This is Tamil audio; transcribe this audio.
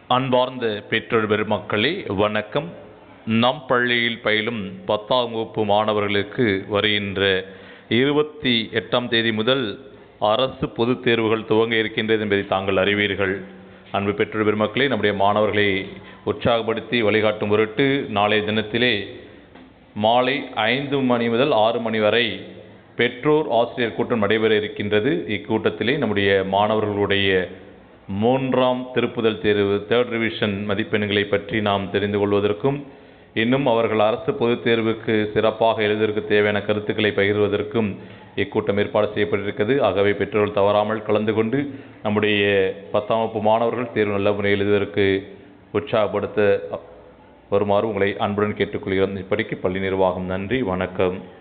அன்பார்ந்த பெற்றோர் பெருமக்களே வணக்கம் நம் பள்ளியில் பயிலும் பத்தாம் வகுப்பு மாணவர்களுக்கு வருகின்ற இருபத்தி எட்டாம் தேதி முதல் அரசு பொதுத் தேர்வுகள் துவங்க இருக்கின்றது என்பதை தாங்கள் அறிவீர்கள் அன்பு பெற்றோர் பெருமக்களே நம்முடைய மாணவர்களை உற்சாகப்படுத்தி வழிகாட்டும் பொருட்டு நாளைய தினத்திலே மாலை ஐந்து மணி முதல் ஆறு மணி வரை பெற்றோர் ஆசிரியர் கூட்டம் நடைபெற இருக்கின்றது இக்கூட்டத்திலே நம்முடைய மாணவர்களுடைய மூன்றாம் திருப்புதல் தேர்வு தேர்ட் ரிவிஷன் மதிப்பெண்களை பற்றி நாம் தெரிந்து கொள்வதற்கும் இன்னும் அவர்கள் அரசு பொதுத் தேர்வுக்கு சிறப்பாக எழுதுவதற்கு தேவையான கருத்துக்களை பகிர்வதற்கும் இக்கூட்டம் ஏற்பாடு செய்யப்பட்டிருக்கிறது ஆகவே பெற்றோர்கள் தவறாமல் கலந்து கொண்டு நம்முடைய பத்தாம் வகுப்பு மாணவர்கள் தேர்வு நல்ல முறையில் எழுதுவதற்கு உற்சாகப்படுத்த வருமாறு உங்களை அன்புடன் கேட்டுக்கொள்கிறோம் இப்படிக்கு பள்ளி நிர்வாகம் நன்றி வணக்கம்